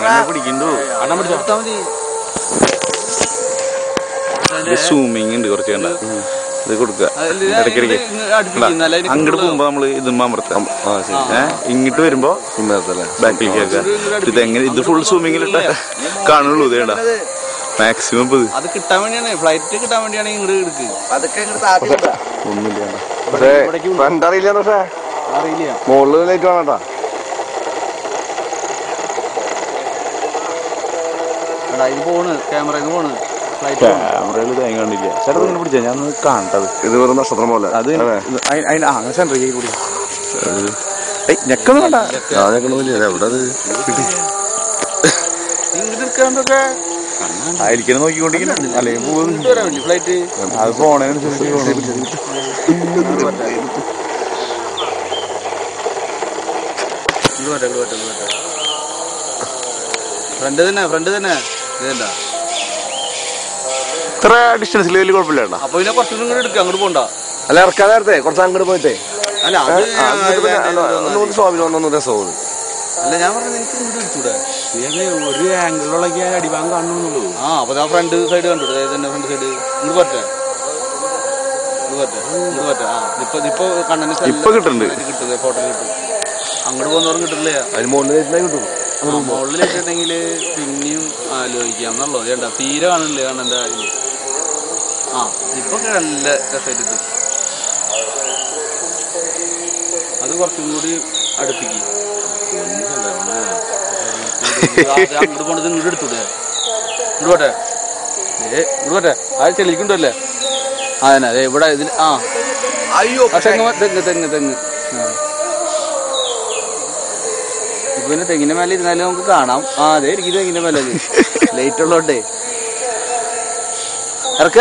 അങ്ങനെ പിടിക്കണ്ടോ അണ്ണം പിടിച്ചോ എടുത്താ മതി സൂമിങ് ഉണ്ട് കുറച്ച് കണ്ട ഇത് കൊടുക്കുക അതില് ഇടയ്ക്കിടയ്ക്ക് ഇങ്ങ് അടുപ്പിക്കും, അല്ല, ഇതിന് അങ്ങോട്ട് control പോകുമ്പോ നമ്മള് ഇതും അമർത്താം ആ ശരി ഏഹ് ഇങ്ങോട്ട് വരുമ്പോ ഇന്നത്തല്ലേ ബാക്കിലേക്ക് ആക്കുക ഇത് എങ്ങനെ ഇത് ഫുൾ സൂമിങ്ങിലിട്ട കാണുള്ളൂ ഇത് കേട്ടാ മാക്സിമം ഇപ്പൊ ഇത് അത് കിട്ടാൻ വേണ്ടിയാണ് ഫ്ലൈറ്റ് കിട്ടാൻ വേണ്ടിയാണ് ഇങ്ങോട്ട് എടുക്കുക അതൊക്കെ ഇങ്ങോട്ട് താത്തി വിടാ. ഒന്നുമില്ല പക്ഷേ ഫ്രണ്ട് അറിയില്ല പക്ഷേ അറിയില്ല മുകളിൽ ലൈറ്റ് വേണം കേട്ടാ എടാ ഇത് പോണ് ക്യാമറയിൽ പോണ് ഫ്ലൈറ്റ് ക്യാമറയിൽ തേങ്ങ കണ്ടില്ല ചേട്ടാ ഇങ്ങനെ പിടിച്ചാ ഞാൻ ഒന്ന് കാണട്ടത് ഇത് വെറും നക്ഷത്രം പോലെ അത് അതെ. അതിന് അങ്ങനെ സെൻട്രിലേക്ക് കൂടി നെക്കൊന്നും വേണ്ട ഞാൻ ഞെക്കണമെന്നില്ല എവിടെ അത് ഇങ്ങോട്ട് എടുക്കാണ്ടൊക്കെ ആയിരിക്കണം നോക്കിക്കൊണ്ടിരിക്കണം അല്ലെങ്കിൽ പോകും ഇങ്ങോട്ട് വരാൻ വേണ്ടി ഫ്ലൈറ്റ് അത് പോണതിനനുസരിച്ച് പോകണം. ഇങ്ങോട്ട് വരട്ടെ ഇങ്ങോട്ട് വരട്ടെ ഇങ്ങോട്ട് വരട്ടെ ഫ്രണ്ട് തന്നെ ഫ്രണ്ട് തന്നെ ഇതല്ല ഇത്ര ഡിസ്റ്റൻസിൽ വലിയ കുഴപ്പമില്ല ചേട്ടാ അപ്പൊ പിന്നെ കുറച്ചുകൂടി ഇങ്ങോട്ട് എടുക്കുക അങ്ങോട്ട് പോണ്ട അല്ല ഇറക്കാൻ നേരത്തെ കുറച്ച് അങ്ങോട്ട് പോയിട്ടേ അല്ല ഏ, അത് ആ, എന്നിട്ട് പിന്നെ ഞാൻ- അല്ല, ഒന്നുകൂടി സ്വാമിന് ഒന്നൊന്നും രസവും അല്ല ഞാൻ പറഞ്ഞത് എനിക്ക് ഇങ്ങോട്ട് എടുത്തൂടെ നീ അങ്ങ് ഒരു ആംഗിളിലൊക്കെ അടിഭാഗം കാണുന്നുള്ളൂ ആ അപ്പൊ ഞാൻ ഫ്രണ്ട് സൈഡ് കണ്ടു അതായത് തന്നെ ഫ്രണ്ട് സൈഡ് ഇങ്ങോട്ട് പറ്റേ ഇങ്ങോട്ട് പറ്റേ ഇങ്ങോട്ട് പറ്റേ ആ ഇപ്പൊ ഇപ്പൊ കണ്ണന് ഇപ്പൊ കിട്ടുന്നുണ്ട്. കിട്ടുന്നത് ഫോട്ടോ കിട്ടും അങ്ങോട്ട് പോകുന്നവരും കിട്ടില്ല അതിന് മുകളിൽ ലൈറ്റിനെ കിട്ടും മുകളിൽ ഇട്ടിട്ടുണ്ടെങ്കിൽ പിന്നെയും ആലോചിക്കാം എന്നുള്ളൂ ചേട്ടാ തീരെ കാണില്ല കണ്ണന്റെ ഇതില് ആ ഇപ്പൊ നല്ല രസമായിട്ട് കിട്ടും അത് കുറച്ചും കൂടി അടുപ്പിക്കും അങ്ങോട്ട് പോണത് ഇങ്ങോട്ട് എടുത്തൂടെ ഇങ്ങോട്ട് പോട്ടെ ഏ ഇങ്ങോട്ട് പോട്ടെ ആ ചെളിക്കുണ്ടല്ലേ ആ തന്നെ അതെ ഇവിടെ ഇതിൽ ആ അയ്യോ ആ തെങ്ങ് മ- തെങ്ങ് തെങ്ങ് തെങ്ങ് ആ. ഇപ്പൊ പിന്നെ തെങ്ങിന്റെ മേലെ ഇരുന്നാലും നമുക്ക് കാണാം ആ അതെ ഇരിക്കും തെങ്ങിന്റെ മേലെ ലൈറ്റ് ഉള്ളോണ്ടേ ഇറക്ക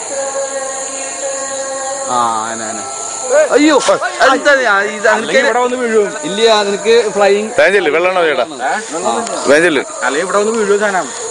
ആ അനെ അനെ അയ്യോ എന്താ ഞാൻ ഇത് നിനക്ക് ഇവിടെ വന്ന് വീഴും ഇല്ല നിനക്ക് ഫ്ലൈയിങ് വേഞ്ചല് വെള്ളമാണോ ചേട്ടാ വേഞ്ചല് അല്ലെങ്കിൽ ഇവിടെ വന്ന് വീഴും സാധനം